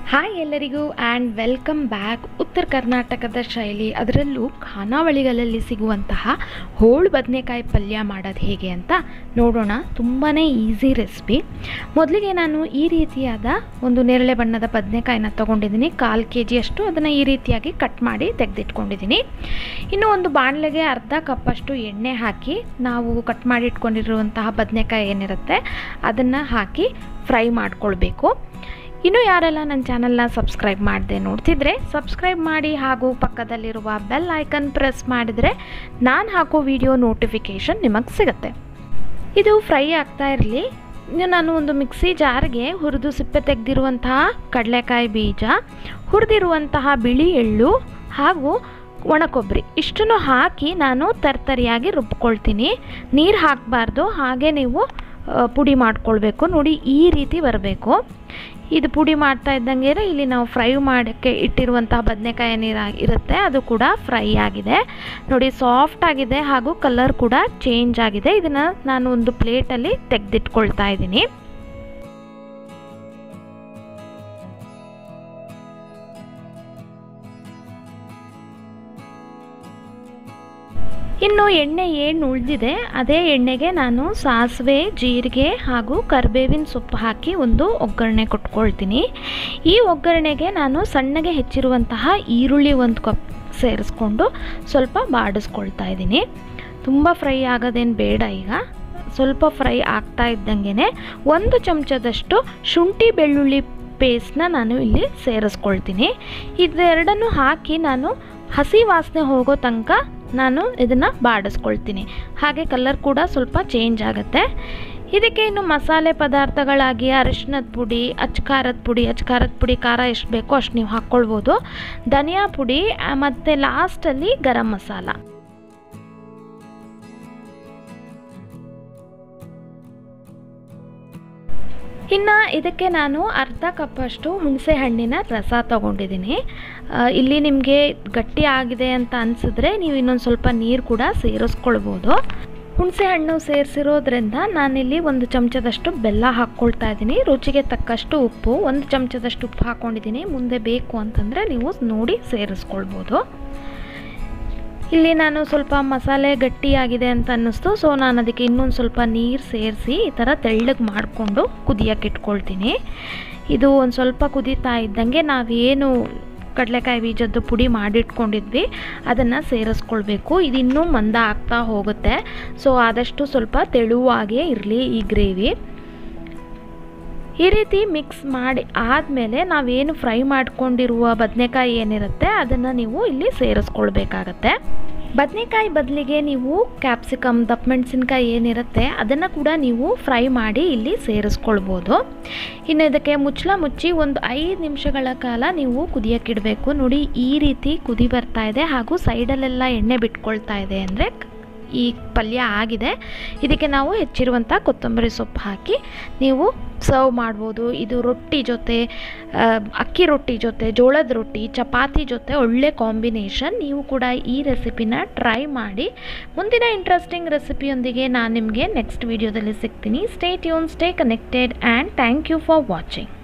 hi ಎಲ್ಲರಿಗೂ and welcome back ಉತ್ತರ ಕರ್ನಾಟಕದ ಶೈಲಿ ಅದರಲ್ಲೂ ಖಾನಾವಳಿಗಳಲ್ಲಿ ಸಿಗುವಂತಹ ಹೋಳು ಬದನೆಕಾಯಿ ಪಲ್ಯ ಮಾಡೋದು ಹೇಗೆ ಅಂತ ನೋಡೋಣ ತುಂಬಾ ಈಸಿ ರೆಸಿಪಿ ಮೊದಲಿಗೆ ನಾನು ಈ ರೀತಿಯಾದ ಒಂದು ನೇರಳೆ ಬಣ್ಣದ ಬದನೆಕಾಯಿನ ತೊಗೊಂಡಿದ್ದೀನಿ ಕಾಲು ಕೆ ಜಿಯಷ್ಟು ಅದನ್ನು ಈ ರೀತಿಯಾಗಿ ಕಟ್ ಮಾಡಿ ತೆಗೆದಿಟ್ಕೊಂಡಿದ್ದೀನಿ ಇನ್ನು ಒಂದು ಬಾಣಲೆಗೆ ಅರ್ಧ ಕಪ್ಪಷ್ಟು ಎಣ್ಣೆ ಹಾಕಿ ನಾವು ಕಟ್ ಮಾಡಿ ಇಟ್ಕೊಂಡಿರುವಂತಹ ಬದನೆಕಾಯಿ ಏನಿರುತ್ತೆ ಅದನ್ನು ಹಾಕಿ ಫ್ರೈ ಮಾಡ್ಕೊಳ್ಬೇಕು ಇನ್ನು ಯಾರೆಲ್ಲ ನನ್ನ ಚಾನಲ್ನ ಸಬ್ಸ್ಕ್ರೈಬ್ ಮಾಡದೆ ನೋಡ್ತಿದ್ರೆ ಸಬ್ಸ್ಕ್ರೈಬ್ ಮಾಡಿ ಹಾಗೂ ಪಕ್ಕದಲ್ಲಿರುವ ಬೆಲ್ ಐಕನ್ ಪ್ರೆಸ್ ಮಾಡಿದರೆ ನಾನು ಹಾಕೋ ವಿಡಿಯೋ ನೋಟಿಫಿಕೇಷನ್ ನಿಮಗೆ ಸಿಗುತ್ತೆ ಇದು ಫ್ರೈ ಆಗ್ತಾ ಇರಲಿ ಇನ್ನು ನಾನು ಒಂದು ಮಿಕ್ಸಿ ಜಾರ್ಗೆ ಹುರಿದು ಸಿಪ್ಪೆ ತೆಗೆದಿರುವಂತಹ ಕಡಲೆಕಾಯಿ ಬೀಜ ಹುರಿದಿರುವಂತಹ ಬಿಳಿ ಎಳ್ಳು ಹಾಗೂ ಒಣಕೊಬ್ಬರಿ ಇಷ್ಟನ್ನು ಹಾಕಿ ನಾನು ತರ್ತರಿಯಾಗಿ ರುಬ್ಕೊಳ್ತೀನಿ ನೀರು ಹಾಕಬಾರ್ದು ಹಾಗೆ ನೀವು ಆ, ಪುಡಿ ಮಾಡ್ಕೊಳ್ಬೇಕು ನೋಡಿ ಈ ರೀತಿ ಬರಬೇಕು ಇದು ಪುಡಿ ಮಾಡ್ತಾ ಇದ್ದಂಗೆ ಇಲ್ಲಿ ನಾವು ಫ್ರೈ ಮಾಡೋಕ್ಕೆ ಇಟ್ಟಿರುವಂತಹ ಬದನೆಕಾಯಿ ನೀರು ಇರುತ್ತೆ ಅದು ಕೂಡ ಫ್ರೈ ಆಗಿದೆ ನೋಡಿ ಸಾಫ್ಟ್ ಆಗಿದೆ ಹಾಗೂ ಕಲರ್ ಕೂಡ ಚೇಂಜ್ ಆಗಿದೆ ಇದನ್ನು ನಾನು ಒಂದು ಪ್ಲೇಟಲ್ಲಿ ತೆಗೆದಿಟ್ಕೊಳ್ತಾ ಇದ್ದೀನಿ ಇನ್ನು ಎಣ್ಣೆ ಏನು ಉಳಿದಿದೆ ಅದೇ ಎಣ್ಣೆಗೆ ನಾನು ಸಾಸಿವೆ ಜೀರಿಗೆ ಹಾಗೂ ಕರಿಬೇವಿನ ಸೊಪ್ಪು ಹಾಕಿ ಒಂದು ಒಗ್ಗರಣೆ ಕೊಟ್ಕೊಳ್ತೀನಿ ಈ ಒಗ್ಗರಣೆಗೆ ನಾನು ಸಣ್ಣಗೆ ಹೆಚ್ಚಿರುವಂತಹ ಈರುಳ್ಳಿ ಒಂದು ಕಪ್ ಸೇರಿಸ್ಕೊಂಡು ಸ್ವಲ್ಪ ಬಾಡಿಸ್ಕೊಳ್ತಾ ಇದ್ದೀನಿ ತುಂಬ ಫ್ರೈ ಆಗೋದೇನು ಬೇಡ ಈಗ ಸ್ವಲ್ಪ ಫ್ರೈ ಆಗ್ತಾ ಇದ್ದಂಗೆ ಒಂದು ಚಮಚದಷ್ಟು ಶುಂಠಿ ಬೆಳ್ಳುಳ್ಳಿ ಪೇಸ್ಟ್ನ ನಾನು ಇಲ್ಲಿ ಸೇರಿಸ್ಕೊಳ್ತೀನಿ ಇದೆರಡನ್ನು ಹಾಕಿ ನಾನು ಹಸಿ ವಾಸನೆ ಹೋಗೋ ತನಕ ನಾನು ಇದನ್ನು ಬಾಡಿಸ್ಕೊಳ್ತೀನಿ ಹಾಗೆ ಕಲರ್ ಕೂಡ ಸ್ವಲ್ಪ ಚೇಂಜ್ ಆಗುತ್ತೆ ಇದಕ್ಕೆ ಇನ್ನು ಮಸಾಲೆ ಪದಾರ್ಥಗಳಾಗಿ ಅರಿಶಿನದ ಪುಡಿ ಅಚ್ಕಾರದ ಪುಡಿ ಅಚ್ಕಾರದ ಪುಡಿ ಖಾರ ಎಷ್ಟು ಬೇಕೋ ಅಷ್ಟು ನೀವು ಹಾಕ್ಕೊಳ್ಬೋದು ಧನಿಯಾ ಪುಡಿ ಆ, ಮತ್ತು ಲಾಸ್ಟಲ್ಲಿ ಗರಂ ಮಸಾಲ ಇನ್ನು ಇದಕ್ಕೆ ನಾನು ಅರ್ಧ ಕಪ್ಪಷ್ಟು ಹುಣಸೆ ಹಣ್ಣಿನ ರಸ ತಗೊಂಡಿದ್ದೀನಿ ಆ, ಇಲ್ಲಿ ನಿಮಗೆ ಗಟ್ಟಿ ಆಗಿದೆ ಅಂತ ಅನಿಸಿದ್ರೆ ನೀವು ಇನ್ನೊಂದು ಸ್ವಲ್ಪ ನೀರು ಕೂಡ ಸೇರಿಸ್ಕೊಳ್ಬೋದು ಹುಣಸೆ ಹಣ್ಣು ಸೇರಿಸಿರೋದ್ರಿಂದ ನಾನಿಲ್ಲಿ ಒಂದು ಚಮಚದಷ್ಟು ಬೆಲ್ಲ ಹಾಕ್ಕೊಳ್ತಾ ಇದ್ದೀನಿ ರುಚಿಗೆ ತಕ್ಕಷ್ಟು ಉಪ್ಪು ಒಂದು ಚಮಚದಷ್ಟು ಉಪ್ಪು ಹಾಕ್ಕೊಂಡಿದ್ದೀನಿ ಮುಂದೆ ಬೇಕು ಅಂತಂದರೆ ನೀವು ನೋಡಿ ಸೇರಿಸ್ಕೊಳ್ಬೋದು ಇಲ್ಲಿ ನಾನು ಸ್ವಲ್ಪ ಮಸಾಲೆ ಗಟ್ಟಿಯಾಗಿದೆ ಅಂತ ಅನ್ನಿಸ್ತು ಸೊ ನಾನು ಅದಕ್ಕೆ ಇನ್ನೊಂದು ಸ್ವಲ್ಪ ನೀರು ಸೇರಿಸಿ ಈ ಥರ ತೆಳ್ಳಗೆ ಮಾಡಿಕೊಂಡು ಕುದಿಯೋಕೆ ಇಟ್ಕೊಳ್ತೀನಿ ಇದು ಒಂದು ಸ್ವಲ್ಪ ಕುದೀತಾ ಇದ್ದಂಗೆ ನಾವೇನು ಕಡಲೆಕಾಯಿ ಬೀಜದ್ದು ಪುಡಿ ಮಾಡಿಟ್ಕೊಂಡಿದ್ವಿ ಅದನ್ನು ಸೇರಿಸ್ಕೊಳ್ಬೇಕು ಇದು ಇನ್ನೂ ಮಂದ ಆಗ್ತಾ ಹೋಗುತ್ತೆ ಸೊ ಆದಷ್ಟು ಸ್ವಲ್ಪ ತೆಳುವಾಗೇ ಇರಲಿ ಈ ಗ್ರೇವಿ ಈ ರೀತಿ ಮಿಕ್ಸ್ ಮಾಡಿ ಆದಮೇಲೆ ನಾವೇನು ಫ್ರೈ ಮಾಡ್ಕೊಂಡಿರುವ ಬದನೆಕಾಯಿ ಏನಿರುತ್ತೆ ಅದನ್ನು ನೀವು ಇಲ್ಲಿ ಸೇರಿಸ್ಕೊಳ್ಬೇಕಾಗತ್ತೆ ಬದನೆಕಾಯಿ ಬದಲಿಗೆ ನೀವು ಕ್ಯಾಪ್ಸಿಕಮ್ ದಪ್ಪ ಮೆಣಸಿನ್ಕಾಯಿ ಏನಿರುತ್ತೆ ಅದನ್ನು ಕೂಡ ನೀವು ಫ್ರೈ ಮಾಡಿ ಇಲ್ಲಿ ಸೇರಿಸ್ಕೊಳ್ಬೋದು ಇನ್ನು ಇದಕ್ಕೆ ಮುಚ್ಚಳ ಮುಚ್ಚಿ ಒಂದು ಐದು ನಿಮಿಷಗಳ ಕಾಲ ನೀವು ಕುದಿಯೋಕ್ಕಿಡಬೇಕು ನೋಡಿ ಈ ರೀತಿ ಕುದಿ ಬರ್ತಾ ಇದೆ ಹಾಗೂ ಸೈಡಲ್ಲೆಲ್ಲ ಎಣ್ಣೆ ಬಿಟ್ಕೊಳ್ತಾ ಇದೆ ಅಂದರೆ ಈ ಪಲ್ಯ ಆಗಿದೆ ಇದಕ್ಕೆ ನಾವು ಹೆಚ್ಚಿರುವಂಥ ಕೊತ್ತಂಬರಿ ಸೊಪ್ಪು ಹಾಕಿ ನೀವು ಸರ್ವ್ ಮಾಡ್ಬೋದು ಇದು ರೊಟ್ಟಿ ಜೊತೆ ಆ, ಅಕ್ಕಿ ರೊಟ್ಟಿ ಜೊತೆ ಜೋಳದ ರೊಟ್ಟಿ ಚಪಾತಿ ಜೊತೆ ಒಳ್ಳೆ ಕಾಂಬಿನೇಷನ್ ನೀವು ಕೂಡ ಈ ರೆಸಿಪಿನ ಟ್ರೈ ಮಾಡಿ ಮುಂದಿನ ಇಂಟ್ರೆಸ್ಟಿಂಗ್ ರೆಸಿಪಿಯೊಂದಿಗೆ ನಾನು ನಿಮಗೆ ನೆಕ್ಸ್ಟ್ ವೀಡಿಯೋದಲ್ಲಿ ಸಿಗ್ತೀನಿ stay tune stay connected and thank you for watching